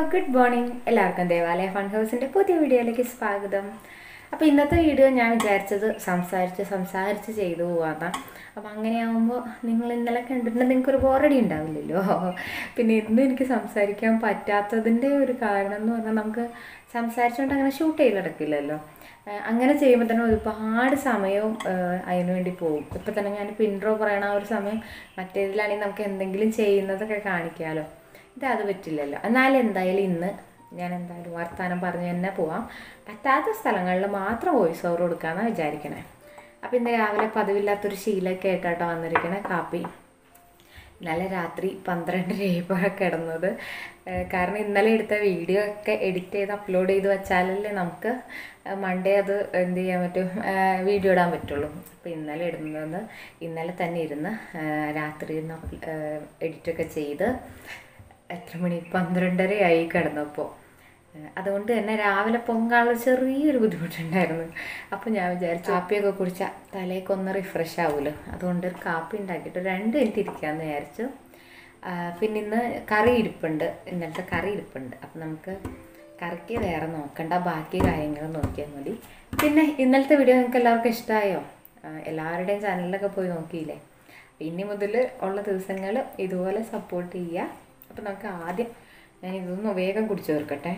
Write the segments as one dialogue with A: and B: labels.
A: Good morning എല്ലാവർക്കും ദേവാലയ fun ഹൗസിൻ്റെ പുതിയ വീഡിയോയിലേക്ക് സ്വാഗതം അപ്പോൾ ഇന്നത്തെ വീഡിയോ ഞാൻ വിചാരിച്ചത് സംസാരിച്ച് സംസാരിച്ച് ചെയ്തു പോകാമെന്നാണ് അപ്പോൾ അങ്ങനെയാകുമ്പോൾ നിങ്ങൾ ഇന്നലെ കണ്ടിട്ടുണ്ടെങ്കിൽ നിങ്ങൾക്കൊരു ബോറടി ഉണ്ടാവില്ലല്ലോ പിന്നെ ഇന്നും എനിക്ക് സംസാരിക്കാൻ പറ്റാത്തതിൻ്റെ ഒരു കാരണം എന്ന് പറഞ്ഞാൽ നമുക്ക് സംസാരിച്ചുകൊണ്ട് അങ്ങനെ ഷൂട്ട് ചെയ്ത് നടക്കില്ലല്ലോ ഏഹ് അങ്ങനെ ചെയ്യുമ്പോൾ തന്നെ ഒരുപാട് സമയവും ഏഹ് അതിന് വേണ്ടി പോകും ഇപ്പം തന്നെ ഞാൻ പിൻട്രോ പറയണ ആ ഒരു സമയം മറ്റേതിലാണെങ്കിൽ നമുക്ക് എന്തെങ്കിലും ചെയ്യുന്നതൊക്കെ കാണിക്കാമല്ലോ ഇത് അത് പറ്റില്ലല്ലോ എന്നാലും എന്തായാലും ഇന്ന് ഞാൻ എന്തായാലും വർത്തമാനം പറഞ്ഞ് തന്നെ പോവാം പറ്റാത്ത സ്ഥലങ്ങളിൽ മാത്രം വോയിസ് ഓവർ കൊടുക്കാമെന്നാണ് വിചാരിക്കണേ അപ്പം ഇന്ന് രാവിലെ പതിവില്ലാത്തൊരു ശീലമൊക്കെ ആയിട്ടാട്ടോ വന്നിരിക്കണേ കാപ്പി ഇന്നലെ രാത്രി പന്ത്രണ്ടരയായപ്പോഴാണ് കിടന്നത് ഏഹ് കാരണം ഇന്നലെ എടുത്ത വീഡിയോ ഒക്കെ എഡിറ്റ് ചെയ്ത് അപ്ലോഡ് ചെയ്ത് വെച്ചാലല്ലേ നമുക്ക് മൺഡേ അത് എന്ത് ചെയ്യാൻ പറ്റും ഏഹ് വീഡിയോ ഇടാൻ പറ്റുള്ളൂ അപ്പോൾ ഇന്നലെ ഇടുന്നത് ഇന്നലെ തന്നെ ഇരുന്ന് ഏഹ് രാത്രി ഇരുന്ന് എഡിറ്റൊക്കെ ചെയ്ത് എത്ര മണി പന്ത്രണ്ടരയായി കിടന്നപ്പോൾ അതുകൊണ്ട് തന്നെ രാവിലെ പൊങ്കാനുള്ള ചെറിയൊരു ബുദ്ധിമുട്ടുണ്ടായിരുന്നു അപ്പോൾ ഞാൻ വിചാരിച്ചു കാപ്പിയൊക്കെ കുടിച്ചാൽ തലയൊക്കെ ഒന്ന് റിഫ്രഷ് ആവുമല്ലോ അതുകൊണ്ട് ഒരു കാപ്പി ഉണ്ടാക്കിയിട്ട് രണ്ട് മിനിറ്റ് ഇരിക്കാമെന്ന് വിചാരിച്ചു ആ, പിന്നെ ഇന്ന് കറി ഇരിപ്പുണ്ട് ഇന്നലത്തെ കറി ഇരിപ്പുണ്ട് അപ്പം നമുക്ക് കറിക്ക് വേറെ നോക്കണ്ട ബാക്കി കാര്യങ്ങൾ നോക്കിയാൽ മതി പിന്നെ ഇന്നലത്തെ വീഡിയോ നിങ്ങൾക്ക് എല്ലാവർക്കും ഇഷ്ടമായോ ആ, എല്ലാവരുടെയും ചാനലിലൊക്കെ പോയി നോക്കിയില്ലേ ഇനി മുതൽ ഉള്ള ദിവസങ്ങൾ ഇതുപോലെ സപ്പോർട്ട് ചെയ്യുക അപ്പം നമുക്ക് ആദ്യം ഞാൻ ഇതൊന്ന് വേഗം കുടിച്ചു തീർക്കട്ടെ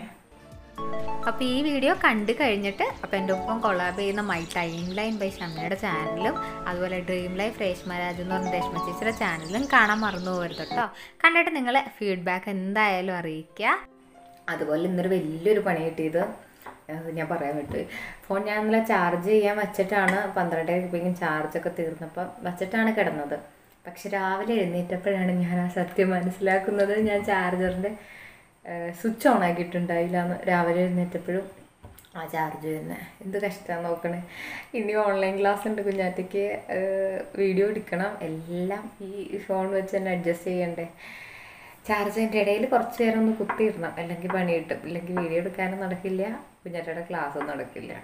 B: അപ്പോൾ ഈ വീഡിയോ കണ്ടു കഴിഞ്ഞിട്ട് അപ്പോൾ എൻ്റെ ഒപ്പം കൊളാബ് ചെയ്യുന്ന മൈ ടൈം ലൈൻ ബൈ ഷമ്മയുടെ ചാനലും അതുപോലെ ഡ്രീം ലൈഫ് രേഷ്മ രാജു എന്ന് പറഞ്ഞ രേഷ്മ ചേച്ചിയുടെ ചാനലും കാണാൻ മറന്നു പോകരുത് കേട്ടോ കണ്ടിട്ട് നിങ്ങളെ ഫീഡ്ബാക്ക് എന്തായാലും അറിയിക്കുക
A: അതുപോലെ ഇന്നൊരു വലിയൊരു പണി കിട്ടിയത് അത് ഞാൻ പറയാൻ വിട്ടു ഫോൺ ഞാൻ ഇന്നലെ ചാർജ് ചെയ്യാൻ വെച്ചിട്ടാണ് പന്ത്രണ്ടരയ്ക്കുമ്പോഴേക്കും ചാർജൊക്കെ തീർന്നപ്പം വെച്ചിട്ടാണ് കിടന്നത് പക്ഷെ രാവിലെ എഴുന്നേറ്റപ്പോഴാണ് ഞാൻ ആ സത്യം മനസ്സിലാക്കുന്നത് ഞാൻ ചാർജറിൻ്റെ സ്വിച്ച് ഓൺ ആക്കിയിട്ടുണ്ടായില്ല എന്ന് രാവിലെ എഴുന്നേറ്റപ്പോഴും ആ ചാർജ് തന്നെ എന്ത് കഷ്ടമാണ് നോക്കണേ ഇനി ഓൺലൈൻ ക്ലാസ് ഉണ്ട് കുഞ്ഞാറ്റയ്ക്ക് വീഡിയോ എടുക്കണം എല്ലാം ഈ ഫോൺ വെച്ച് തന്നെ അഡ്ജസ്റ്റ് ചെയ്യണ്ടേ ചാർജിൻ്റെ ഇടയിൽ കുറച്ച് നേരം ഒന്ന് കുത്തിയിടണം അല്ലെങ്കിൽ പണി കിട്ടും ഇല്ലെങ്കിൽ വീഡിയോ എടുക്കാനും നടക്കില്ല കുഞ്ഞാറ്റയുടെ ക്ലാസ്സും നടക്കില്ല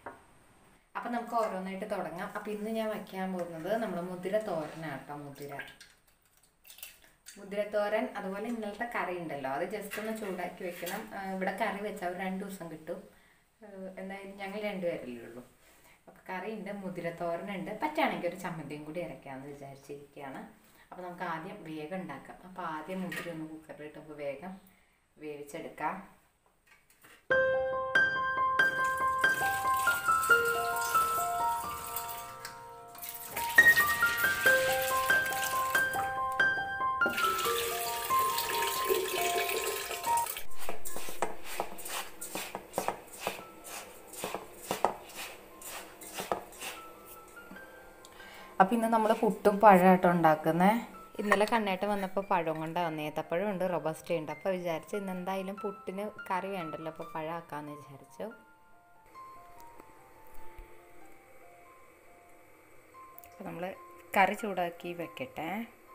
A: അപ്പം നമുക്ക് ഓരോന്നായിട്ട് തുടങ്ങാം അപ്പം ഇന്ന് ഞാൻ വയ്ക്കാൻ പോകുന്നത് നമ്മുടെ മുതിര തോരനാണ് കേട്ടോ മുതിര മുതിരത്തോരൻ അതുപോലെ ഇന്നലത്തെ കറി ഉണ്ടല്ലോ അത് ജസ്റ്റ് ഒന്ന് ചൂടാക്കി വെക്കണം ആ, ഇവിടെ കറി വെച്ചാൽ ഒരു രണ്ട് ദിവസം കിട്ടും ആ, എന്തായാലും ഞങ്ങൾ രണ്ടുപേരല്ലേ ഉള്ളൂ അപ്പോൾ കറിയുണ്ട് മുതിരത്തോരനുണ്ട് പറ്റുകയാണെങ്കിൽ ഒരു ചമ്മന്തിയും കൂടി ഇറക്കാമെന്ന് വിചാരിച്ചിരിക്കുകയാണ് അപ്പോൾ നമുക്ക് ആദ്യം വേഗം ഉണ്ടാക്കാം അപ്പോൾ ആദ്യം മുതിര ഒന്ന് കുക്കറിലിട്ട് നമുക്ക് വേഗം വേവിച്ചെടുക്കാം അപ്പം ഇന്ന് നമ്മൾ പുട്ടും പഴമായിട്ട് ഉണ്ടാക്കുന്നത് ഇന്നലെ കണ്ണേട്ടം വന്നപ്പോൾ പഴം കൊണ്ടാണ് വന്നത് ഏത്തപ്പഴം ഉണ്ട് റൊബസ്റ്റ ഉണ്ട് അപ്പോൾ വിചാരിച്ചു ഇന്ന് എന്തായാലും പുട്ടിന് കറി വേണ്ടല്ലോ അപ്പോൾ പഴമാക്കാമെന്ന് വിചാരിച്ചു അപ്പോൾ നമ്മൾ കറി ചൂടാക്കി വെക്കട്ടെ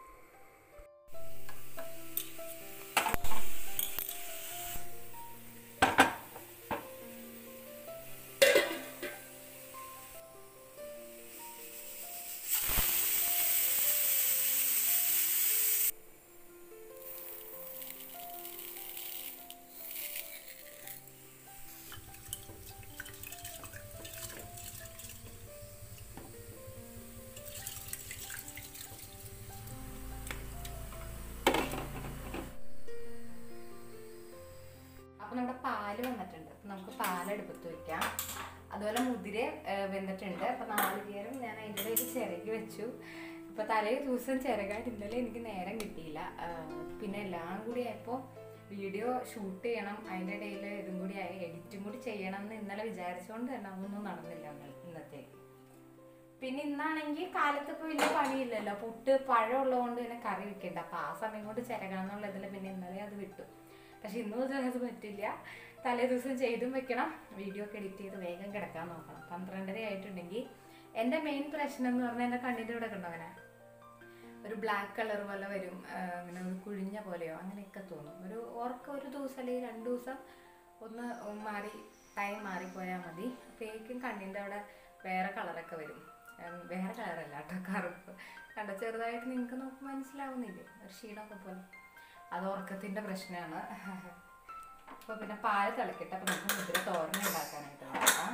A: അപ്പോൾ നമ്മുടെ പാല് വന്നിട്ടുണ്ട് അപ്പോൾ നമുക്ക് പാല് അടുപ്പത്ത് വയ്ക്കാം അതുപോലെ മുതിര ഏഹ്, വെന്തിട്ടുണ്ട് അപ്പോൾ നാളികേരം ഞാൻ അതിൻ്റെ ഇടയിൽ ചിരകി വെച്ചു ഇപ്പോൾ തലേ ദിവസം ചിരകാൻ ഇന്നലെ എനിക്ക് നേരം കിട്ടിയില്ല ഏഹ്, പിന്നെ എല്ലാം കൂടി ആയപ്പോൾ വീഡിയോ ഷൂട്ട് ചെയ്യണം അതിൻ്റെ ഇടയിൽ ഇതും കൂടി ആയി എഡിറ്റും കൂടി ചെയ്യണം എന്ന് ഇന്നലെ വിചാരിച്ചുകൊണ്ട് തന്നെ അതൊന്നും നടന്നില്ല ഇന്നലെ- ഇന്നത്തേക്ക് പിന്നെ ഇന്നാണെങ്കിൽ കാലത്ത് ഇപ്പോൾ വലിയ പണിയില്ലല്ലോ പുട്ട് പഴം ഉള്ളതുകൊണ്ട് തന്നെ കറി വെക്കണ്ട അപ്പോൾ ആ സമയം കൊണ്ട് ചിരകാന്നുള്ളതിൽ പിന്നെ ഇന്നലെ അത് വിട്ടു പക്ഷെ ഇന്ന് മുതൽ അത് പറ്റില്ല തലേ ദിവസം ചെയ്തും വെക്കണം വീഡിയോ ഒക്കെ എഡിറ്റ് ചെയ്ത് വേഗം കിടക്കാൻ നോക്കണം പന്ത്രണ്ടര ആയിട്ടുണ്ടെങ്കിൽ എൻ്റെ മെയിൻ പ്രശ്നം എന്ന് പറഞ്ഞാൽ എൻ്റെ കണ്ണിൻ്റെ ഇവിടെ കണ്ടോ അങ്ങനെ ഒരു ബ്ലാക്ക് കളർ പോലെ വരും ആ, അങ്ങനെ ഒരു കുഴിഞ്ഞ പോലെയോ അങ്ങനെയൊക്കെ തോന്നും ഒരു ഉറക്കം ഒരു ദിവസം അല്ലെങ്കിൽ രണ്ട് ദിവസം ഒന്ന് മാറി ടൈം മാറിപ്പോയാൽ മതി അപ്പോഴേക്കും കണ്ണിൻ്റെ അവിടെ വേറെ കളറൊക്കെ വരും ഉം, വേറെ കളറല്ല കേട്ടോ കറുപ്പ് കണ്ട ചെറുതായിട്ട് നിങ്ങൾക്ക് നോക്കുമ്പോൾ മനസ്സിലാവുന്നില്ലേ ഒരു ക്ഷീണമൊക്കെ പോലെ അത് ഉറക്കത്തിൻ്റെ പ്രശ്നമാണ് അപ്പോൾ പിന്നെ പാല് തിളക്കിട്ട് അപ്പോൾ നമുക്ക് മുദ്ര തോരൻ ഉണ്ടാക്കാനായിട്ട് നോക്കാം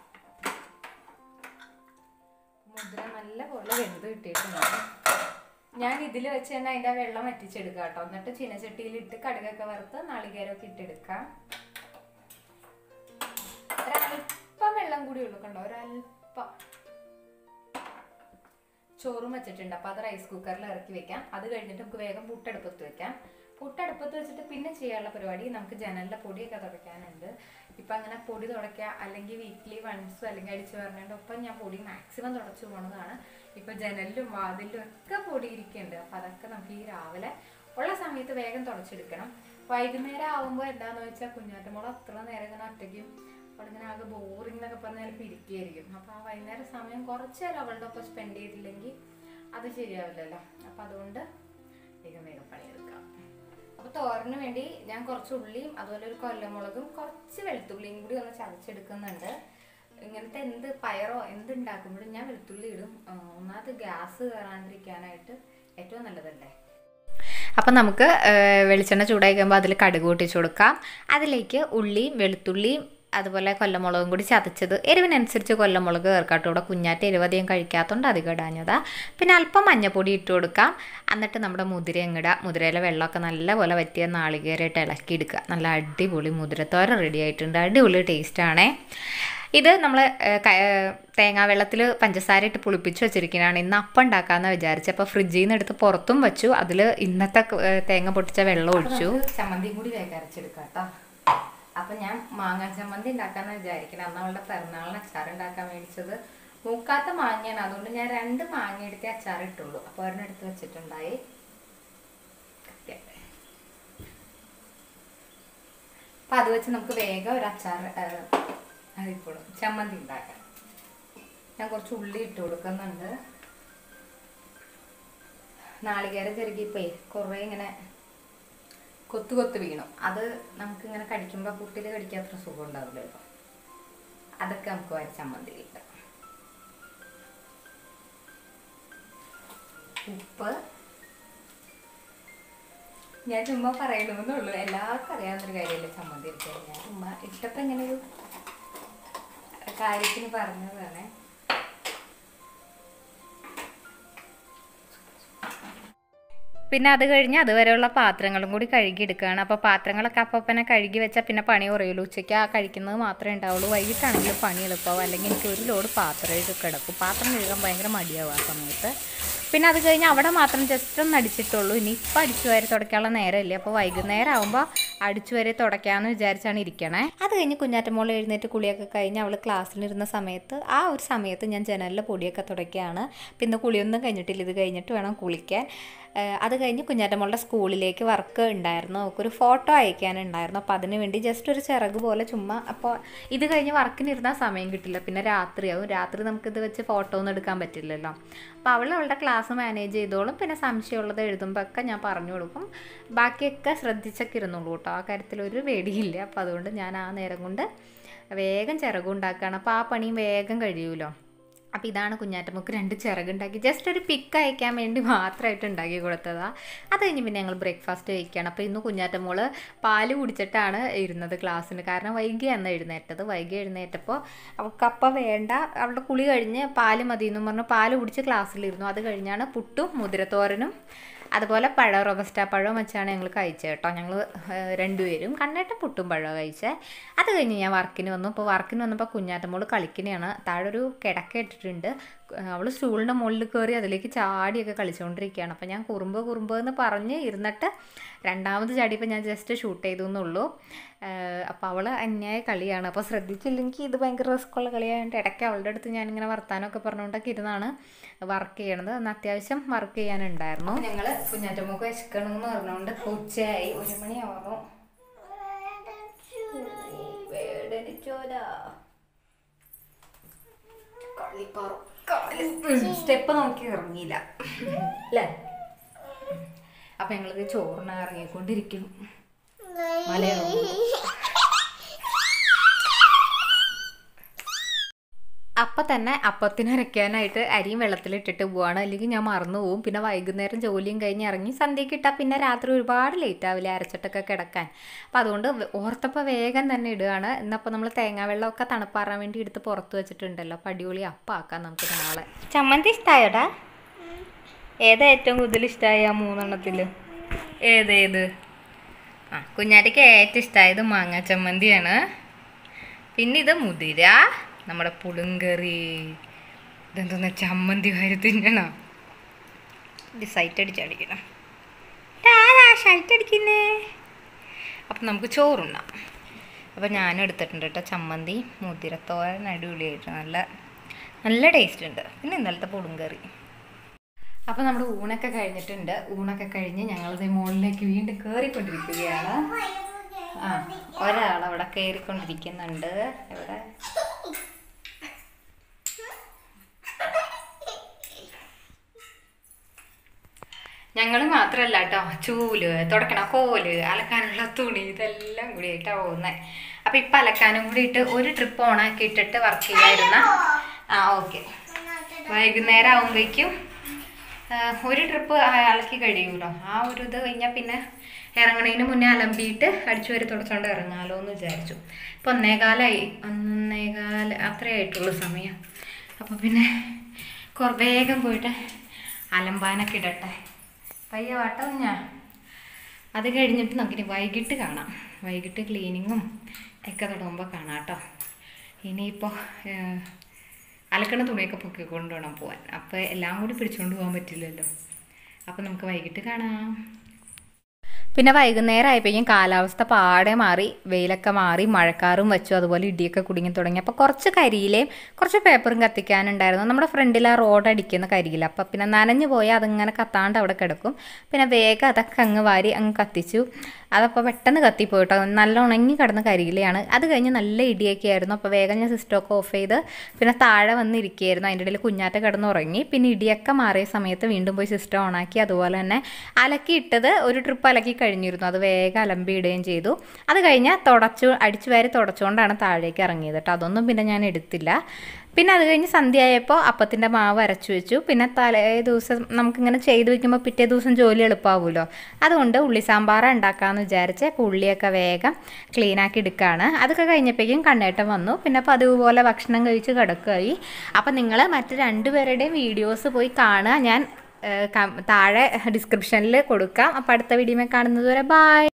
A: മുദ്ര നല്ല പോലെ വെന്ത് കിട്ടിയിട്ടുണ്ട് ഞാൻ ഇതിൽ വെച്ച് തന്നെ അതിൻ്റെ വെള്ളം വറ്റിച്ചെടുക്കാം കേട്ടോ എന്നിട്ട് ചീനച്ചട്ടിയിൽ ഇട്ട് കടുകൊക്കെ വറുത്ത് നാളികേരമൊക്കെ ഇട്ടെടുക്കാം ഒരല്പം വെള്ളം കൂടി ഉള്ളു കണ്ടോ ഒരല്പം ചോറും വെച്ചിട്ടുണ്ട് അപ്പോൾ അത് റൈസ് കുക്കറിൽ ഇറക്കി വെക്കാം അത് കഴിഞ്ഞിട്ട് നമുക്ക് വേഗം പുട്ടടുപ്പത്ത് വെക്കാം പുട്ടടുപ്പത്ത് വെച്ചിട്ട് പിന്നെ ചെയ്യാനുള്ള പരിപാടി നമുക്ക് ജനലിലെ പൊടിയൊക്കെ തുടയ്ക്കാനുണ്ട് ഇപ്പം അങ്ങനെ പൊടി തുടയ്ക്കുക അല്ലെങ്കിൽ വീക്ക്ലി വൺസ് അല്ലെങ്കിൽ അടിച്ച് പറഞ്ഞതിൻ്റെ ഒപ്പം ഞാൻ പൊടി മാക്സിമം തുടച്ചു പോണതാണ് ഇപ്പം ജനലിലും വാതിലിലും ഒക്കെ പൊടി ഇരിക്കുന്നുണ്ട് അപ്പം അതൊക്കെ നമുക്ക് ഈ രാവിലെ ഉള്ള സമയത്ത് വേഗം തുടച്ചെടുക്കണം വൈകുന്നേരം ആകുമ്പോൾ എന്താണെന്ന് വെച്ചാൽ കുഞ്ഞാറ്റമോൾ അത്ര നേരം ഇങ്ങനെ ഒറ്റയ്ക്കും അവളിങ്ങനെ ആകെ ബോറിംഗ് എന്നൊക്കെ പറഞ്ഞാൽ ചിലപ്പോൾ ഇരിക്കുകയായിരിക്കും അപ്പോൾ ആ വൈകുന്നേരം സമയം കുറച്ച് നേരം അവളുടെ ഒപ്പം സ്പെൻഡ് ചെയ്തില്ലെങ്കിൽ അത് ശരിയാവില്ലല്ലോ അപ്പോൾ അതുകൊണ്ട് വേഗം വേഗം പണിയെടുക്കാം അപ്പോൾ തോരന് വേണ്ടി ഞാൻ കുറച്ച് ഉള്ളിയും അതുപോലെ ഒരു കൊല്ലമുളകും കുറച്ച് വെളുത്തുള്ളിയും കൂടി ഒന്ന് ചതച്ചെടുക്കുന്നുണ്ട് ഇങ്ങനത്തെ എന്ത് പയറോ എന്ത് ഉണ്ടാക്കുമ്പോഴും ഞാൻ വെളുത്തുള്ളി ഇടും ആ, ഒന്നാമത് ഗ്യാസ് കയറാണ്ടിരിക്കാനായിട്ട് ഏറ്റവും നല്ലതല്ലേ
B: അപ്പം നമുക്ക് ഏഹ്, വെളിച്ചെണ്ണ ചൂടായി കഴിയുമ്പോൾ അതിൽ കടുക് പൊട്ടിച്ച് കൊടുക്കാം അതിലേക്ക് ഉള്ളിയും വെളുത്തുള്ളിയും അതുപോലെ കൊല്ലമുളകും കൂടി ചതച്ചത് എരിവിനനുസരിച്ച് കൊല്ലമുളക് ചേർക്കാട്ടോ ഇവിടെ കുഞ്ഞാറ്റ എരിവ് അധികം കഴിക്കാത്തതുകൊണ്ട് അധികം ഇടാഞ്ഞതാ പിന്നെ അല്പം മഞ്ഞപ്പൊടി ഇട്ട് കൊടുക്കാം എന്നിട്ട് നമ്മുടെ മുതിര ഇങ്ങിടുക മുതിരയിലെ വെള്ളമൊക്കെ നല്ലപോലെ വറ്റിയ നാളികേരമായിട്ട് ഇളക്കി എടുക്കുക നല്ല അടിപൊളി മുതിരത്തോര റെഡി ആയിട്ടുണ്ട് അടിപൊളി ടേസ്റ്റാണേ ഇത് നമ്മൾ തേങ്ങാ വെള്ളത്തിൽ പഞ്ചസാര ഇട്ട് പുളിപ്പിച്ച് വെച്ചിരിക്കുന്നതാണ് ഇന്ന് അപ്പം ഉണ്ടാക്കാമെന്ന് വിചാരിച്ചു അപ്പോൾ ഫ്രിഡ്ജിൽ നിന്ന് എടുത്ത് പുറത്തും വെച്ചു അതിൽ ഇന്നത്തെ ഏഹ്, തേങ്ങ പൊട്ടിച്ച വെള്ളം ഒഴിച്ചു
A: നമുക്ക് ചമ്മന്തിയും കൂടി വേഗം അരച്ചെടുക്കാം കേട്ടോ അപ്പൊ ഞാൻ മാങ്ങ ചമ്മന്തി ഉണ്ടാക്കാന്ന് വിചാരിക്കണം അന്ന് അവളുടെ പിറന്നാളിന് അച്ചാർ ഉണ്ടാക്കാൻ മേടിച്ചത് മൂക്കാത്ത മാങ്ങയാണ് അതുകൊണ്ട് ഞാൻ രണ്ട് മാങ്ങ എടുത്ത് അച്ചാർ ഇട്ടുള്ളൂ അപ്പൊ ഒരെണ്ണം എടുത്ത് വെച്ചിട്ടുണ്ടായി കത്തിയാട്ടെ. അപ്പൊ അത് വെച്ച് നമുക്ക് വേഗം ഒരു അച്ചാർ അതിപ്പോഴും ചമ്മന്തി ഉണ്ടാക്കാം ഞാൻ കുറച്ച് ഉള്ളി ഇട്ട് കൊടുക്കുന്നുണ്ട് നാളികേരം ചെറുകിപ്പോയി കുറേ ഇങ്ങനെ കൊത്തു കൊത്ത് വീണു അത് നമുക്ക് ഇങ്ങനെ കടിക്കുമ്പോൾ പുട്ടിൽ കടിക്കാൻ അത്ര സുഖം ഉണ്ടാവില്ലല്ലോ അതൊക്കെ നമുക്ക് വരെ ചമ്മന്തി കിട്ടും ഉപ്പ് ഞാൻ ചുമ്മാ പറയണമെന്നുള്ളൂ എല്ലാവർക്കും അറിയാവുന്നൊരു കാര്യമല്ലേ ചമ്മന്തി ഇരിക്കാൻ ഞാൻ ചുമ്മാ ഇഷ്ടപ്പം ഇങ്ങനെ ഒരു കാര്യത്തിന് പറഞ്ഞതാണ്
B: പിന്നെ അത് കഴിഞ്ഞ് അതുവരെയുള്ള പാത്രങ്ങളും കൂടി കഴുകി എടുക്കുകയാണ് അപ്പോൾ പാത്രങ്ങളൊക്കെ അപ്പനെ കഴുകി വെച്ചാൽ പിന്നെ പണി കുറയുള്ളൂ ഉച്ചയ്ക്ക് ആ കഴിക്കുന്നത് മാത്രമേ ഉണ്ടാവുള്ളൂ വൈകിട്ടാണെങ്കിലും പണി എളുപ്പമാവും അല്ലെങ്കിൽ എനിക്ക് ഒരു ലോഡ് പാത്രം എഴുതി കിടക്കും പാത്രം കഴുകാൻ ഭയങ്കര മടിയാവും ആ സമയത്ത് പിന്നെ അത് കഴിഞ്ഞ് അവിടെ മാത്രം ജസ്റ്റ് ഒന്ന് അടിച്ചിട്ടുള്ളൂ ഇനി ഇപ്പം അടിച്ചു വാരി തുടയ്ക്കാനുള്ള നേരമില്ല അപ്പോൾ വൈകുന്നേരം ആകുമ്പോൾ അടിച്ചു വാരി തുടയ്ക്കാമെന്ന് വിചാരിച്ചാണ് ഇരിക്കണേ അത് കഴിഞ്ഞ് കുഞ്ഞാറ്റമോൾ എഴുന്നേറ്റ് കുളിയൊക്കെ കഴിഞ്ഞ് അവൾ ക്ലാസ്സിലിരുന്ന സമയത്ത് ആ ഒരു സമയത്ത് ഞാൻ ജനലിലെ പൊടിയൊക്കെ തുടയ്ക്കുകയാണ് പിന്നെ കുളിയൊന്നും കഴിഞ്ഞിട്ടില്ല ഇത് കഴിഞ്ഞിട്ട് വേണം കുളിക്കാൻ ഏഹ് അത് കഴിഞ്ഞ് കുഞ്ഞാറ്റമ്മളുടെ സ്കൂളിലേക്ക് വർക്ക് ഉണ്ടായിരുന്നു അവൾക്കൊരു ഫോട്ടോ അയക്കാനുണ്ടായിരുന്നു അപ്പോൾ അതിന് വേണ്ടി ജസ്റ്റ് ഒരു ചിറക് പോലെ ചുമ്മാ അപ്പോൾ ഇത് കഴിഞ്ഞ് വർക്കിനിരുന്നാൽ സമയം കിട്ടില്ല പിന്നെ രാത്രിയാവും രാത്രി നമുക്കിത് വെച്ച് ഫോട്ടോ ഒന്നും എടുക്കാൻ പറ്റില്ലല്ലോ അപ്പോൾ അവൾ അവളുടെ ക്ലാസ് മാനേജ് ചെയ്തോളും പിന്നെ സംശയമുള്ളത് എഴുതുമ്പോൾ ഒക്കെ ഞാൻ പറഞ്ഞു കൊടുക്കും ബാക്കിയൊക്കെ ശ്രദ്ധിച്ചൊക്കെ ഇരുന്നുള്ളൂ കേട്ടോ ആ കാര്യത്തിൽ ഒരു പേടിയില്ല അപ്പോൾ അതുകൊണ്ട് ഞാൻ ആ നേരം കൊണ്ട് വേഗം ചിറകും ഉണ്ടാക്കുകയാണ് അപ്പോൾ ആ പണിയും വേഗം കഴിയുമല്ലോ അപ്പോൾ ഇതാണ് കുഞ്ഞാറ്റമ്മക്ക് രണ്ട് ചിറകുണ്ടാക്കി ജസ്റ്റ് ഒരു പിക്ക് അയക്കാൻ വേണ്ടി മാത്രമായിട്ട് ഉണ്ടാക്കി കൊടുത്തതാ അത് കഴിഞ്ഞ് പിന്നെ ഞങ്ങൾ ബ്രേക്ക്ഫാസ്റ്റ് കഴിക്കുകയാണ് അപ്പോൾ ഇന്ന് കുഞ്ഞാറ്റമ്മോള് പാല് കുടിച്ചിട്ടാണ് ഇരുന്നത് ക്ലാസ്സിന് കാരണം വൈകിയാണ് എഴുന്നേറ്റത് വൈകി എഴുന്നേറ്റപ്പോൾ അവൾക്ക് അപ്പം വേണ്ട അവളുടെ കുളി കഴിഞ്ഞ് പാല് മതി എന്നും പറഞ്ഞ് പാല് കുടിച്ച് ക്ലാസ്സിലിരുന്നു അത് കഴിഞ്ഞാണ് പുട്ടും മുതിരത്തോരനും അതുപോലെ പഴം റോബസ്റ്റ പഴം വെച്ചാണ് ഞങ്ങൾ കഴിച്ചത് കേട്ടോ ഞങ്ങൾ രണ്ടുപേരും കണ്ണേട്ട പുട്ടും പഴം കഴിച്ചത് അത് കഴിഞ്ഞ് ഞാൻ വർക്കിന് വന്നു അപ്പോൾ വർക്കിന് വന്നപ്പോൾ കുഞ്ഞാറ്റമ്മോള് കളിക്കണയാണ് താഴെ ഒരു കിടക്ക ഇട്ടിട്ടുണ്ട് അവൾ സ്റ്റൂളിൻ്റെ മുകളിൽ കയറി അതിലേക്ക് ചാടിയൊക്കെ കളിച്ചുകൊണ്ടിരിക്കുകയാണ് അപ്പോൾ ഞാൻ കുറുമ്പ് കുറുമ്പ് എന്ന് പറഞ്ഞ് ഇരുന്നിട്ട് രണ്ടാമത് ചാടിയപ്പോൾ ഞാൻ ജസ്റ്റ് ഷൂട്ട് ചെയ്തു എന്നുള്ളൂ അപ്പോൾ അവൾ അന്യായ കളിയാണ് അപ്പോൾ ശ്രദ്ധിച്ചില്ലെങ്കിൽ ഇത് ഭയങ്കര റിസ്ക്കുള്ള കളിയായതുകൊണ്ട് ഇടയ്ക്ക് അവളുടെ അടുത്ത് ഞാനിങ്ങനെ വർത്താനമൊക്കെ പറഞ്ഞുകൊണ്ടൊക്കെ ഇരുന്നാണ് വർക്ക് ചെയ്യണത് അന്ന് അത്യാവശ്യം വർക്ക് ചെയ്യാനുണ്ടായിരുന്നു
A: ഞങ്ങൾ കുഞ്ഞാറ്റമ്മക്ക് വിശക്കണമെന്ന് പറഞ്ഞുകൊണ്ട് ഇപ്പൊ ഉച്ചയായി ഒരു മണിയാവുന്നു സ്റ്റെപ്പ് നോക്കി ഇറങ്ങിയില്ല അല്ലേ അപ്പൊ ഞങ്ങളിത് ചോറിന് ഇറങ്ങിക്കൊണ്ടിരിക്കും മലയാളം
B: അപ്പം തന്നെ അപ്പത്തിന് അരയ്ക്കാനായിട്ട് അരിയും വെള്ളത്തിലിട്ടിട്ട് പോവാണ് അല്ലെങ്കിൽ ഞാൻ മറന്നു പോകും പിന്നെ വൈകുന്നേരം ജോലിയും കഴിഞ്ഞ് ഇറങ്ങി സന്ധ്യയ്ക്ക് ഇട്ടാൽ പിന്നെ രാത്രി ഒരുപാട് ലേറ്റ് ആവില്ല അരച്ചിട്ടൊക്കെ കിടക്കാൻ അപ്പം അതുകൊണ്ട് വെ- ഓർത്തപ്പോൾ വേഗം തന്നെ ഇടുകയാണ് ഇന്നപ്പോൾ നമ്മൾ തേങ്ങാ വെള്ളമൊക്കെ തണുപ്പാറാൻ വേണ്ടി എടുത്ത് പുറത്ത് വെച്ചിട്ടുണ്ടല്ലോ അപ്പം അടിപൊളി അപ്പാക്കാം നമുക്ക് നാളെ ചമ്മന്തി ഇഷ്ടമായോടാ ഏതാ ഏറ്റവും കൂടുതൽ ഇഷ്ടമായി ആ മൂന്നെണ്ണത്തിൽ ഏതേത് ആ കുഞ്ഞാറ്റയ്ക്ക് ഏറ്റവും ഇഷ്ടമായത് മാങ്ങ ചമ്മന്തിയാണ് പിന്നെ ഇത് മുതിര നമ്മുടെ പുളുങ്കറി ഇതെന്തോന്ന ചമ്മന്തി വാരി തിന്നണോ ഇത് സൈറ്റ് അടിച്ചടിക്കണം സൈറ്റ് അടിക്കുന്നേ അപ്പം നമുക്ക് ചോറുണ്ണാം അപ്പം ഞാനും എടുത്തിട്ടുണ്ട് കേട്ടോ ചമ്മന്തി മുതിരത്തോരൻ അടിപൊളിയായിട്ട് നല്ല നല്ല ടേസ്റ്റ് ഉണ്ട് പിന്നെ ഇന്നലത്തെ പുളുങ്കറി അപ്പോൾ നമ്മുടെ ഊണൊക്കെ കഴിഞ്ഞിട്ടുണ്ട് ഊണൊക്കെ കഴിഞ്ഞ് ഞങ്ങളിത് മുകളിലേക്ക് വീണ്ടും കയറിക്കൊണ്ടിരിക്കുകയാണ് ആ ഒരാൾ അവിടെ കയറിക്കൊണ്ടിരിക്കുന്നുണ്ട് ഇവിടെ ഞങ്ങൾ മാത്രമല്ല കേട്ടോ ചൂല് തുടക്കണ കോല് അലക്കാനുള്ള തുണി ഇതെല്ലാം കൂടി ആയിട്ടാണ് പോകുന്നത് അപ്പം ഇപ്പം അലക്കാനും കൂടി ഇട്ട് ഒരു ട്രിപ്പ് ഓണാക്കി ഇട്ടിട്ട് വർക്ക് ചെയ്യായിരുന്ന ആ ഓക്കെ വൈകുന്നേരം ആകുമ്പോഴേക്കും ഒരു ട്രിപ്പ് അലക്കി കഴിയുമല്ലോ ആ ഒരു ഇത് കഴിഞ്ഞാൽ പിന്നെ ഇറങ്ങണതിന് മുന്നേ അലമ്പിയിട്ട് അടിച്ചു വരി തുടച്ചുകൊണ്ട് ഇറങ്ങാലോ എന്ന് വിചാരിച്ചു ഇപ്പം ഒന്നേകാലായി ഒന്നേകാല അത്രേ ആയിട്ടുള്ളൂ സമയം അപ്പോൾ പിന്നെ കുറ വേഗം പോയിട്ട് അലമ്പാനൊക്കെ ഇടട്ടെ പയ്യ വാട്ടം ഞാൻ അത് കഴിഞ്ഞിട്ട് നമുക്കിനി വൈകിട്ട് കാണാം വൈകിട്ട് ക്ലീനിങ്ങും ഒക്കെ തുടങ്ങുമ്പോൾ കാണാം കേട്ടോ ഇനിയിപ്പോൾ അലക്കണ തുണിയൊക്കെ പൊക്കിക്കൊണ്ട് വേണം പോവാൻ അപ്പോൾ എല്ലാം കൂടി പിടിച്ചുകൊണ്ട് പോകാൻ പറ്റില്ലല്ലോ അപ്പോൾ നമുക്ക് വൈകിട്ട് കാണാം പിന്നെ വൈകുന്നേരം ആയപ്പോഴേക്കും കാലാവസ്ഥ പാടെ മാറി വെയിലൊക്കെ മാറി മഴക്കാറും വെച്ചു അതുപോലെ ഇടിയൊക്കെ കുടുങ്ങി തുടങ്ങി അപ്പോൾ കുറച്ച് കരിയിലേയും കുറച്ച് പേപ്പറും കത്തിക്കാനുണ്ടായിരുന്നു നമ്മുടെ ഫ്രണ്ടിൽ ആ റോഡ് അടിക്കുന്ന കരിയില അപ്പോൾ പിന്നെ നനഞ്ഞു പോയാൽ അതിങ്ങനെ കത്താണ്ട് അവിടെ കിടക്കും പിന്നെ വേഗം അതൊക്കെ അങ്ങ് വാരി അങ്ങ് കത്തിച്ചു അതപ്പോൾ പെട്ടെന്ന് കത്തിപ്പോയിട്ടോ നല്ല ഉണങ്ങി കിടന്ന കരിയിലയാണ് അത് കഴിഞ്ഞ് നല്ല ഇടിയൊക്കെ ആയിരുന്നു അപ്പോൾ വേഗം ഞാൻ സിസ്റ്റമൊക്കെ ഓഫ് ചെയ്ത് പിന്നെ താഴെ വന്നിരിക്കുകയായിരുന്നു അതിൻ്റെ ഇടയിൽ കുഞ്ഞാറ്റ കിടന്ന് ഉറങ്ങി പിന്നെ ഇടിയൊക്കെ മാറിയ സമയത്ത് വീണ്ടും പോയി സിസ്റ്റം ഓണാക്കി അതുപോലെ തന്നെ അലക്കിയിട്ടത് ഒരു ട്രിപ്പ് അലക്കി കഴിഞ്ഞിരുന്നു അത് വേഗം അലമ്പിയിടുകയും ചെയ്തു അത് കഴിഞ്ഞാൽ തുടച്ചു അടിച്ചു വാരി തുടച്ചുകൊണ്ടാണ് താഴേക്ക് ഇറങ്ങിയത് കേട്ടോ അതൊന്നും പിന്നെ ഞാൻ എടുത്തില്ല പിന്നെ അത് കഴിഞ്ഞ് സന്ധ്യ ആയപ്പോൾ അപ്പത്തിൻ്റെ മാവ് അരച്ചു വെച്ചു പിന്നെ തലേ ദിവസം നമുക്കിങ്ങനെ ചെയ്ത് വെക്കുമ്പോൾ പിറ്റേ ദിവസം ജോലി എളുപ്പമാവുമല്ലോ അതുകൊണ്ട് ഉള്ളി സാമ്പാർ ഉണ്ടാക്കാമെന്ന് വിചാരിച്ച് അപ്പോൾ ഉള്ളിയൊക്കെ വേഗം ക്ലീനാക്കി എടുക്കുകയാണ് അതൊക്കെ കഴിഞ്ഞപ്പോഴേക്കും കണ്ണേട്ടം വന്നു പിന്നെ അപ്പോൾ അതുപോലെ ഭക്ഷണം കഴിച്ച് കിടക്കുകയായി അപ്പോൾ നിങ്ങൾ മറ്റ് രണ്ടുപേരുടെയും വീഡിയോസ് പോയി കാണുക ഞാൻ ഏഹ്, കം- താഴെ ഡിസ്ക്രിപ്ഷനിൽ കൊടുക്കാം അപ്പോൾ അടുത്ത വീഡിയോ കാണുന്നത് വരെ ബായ്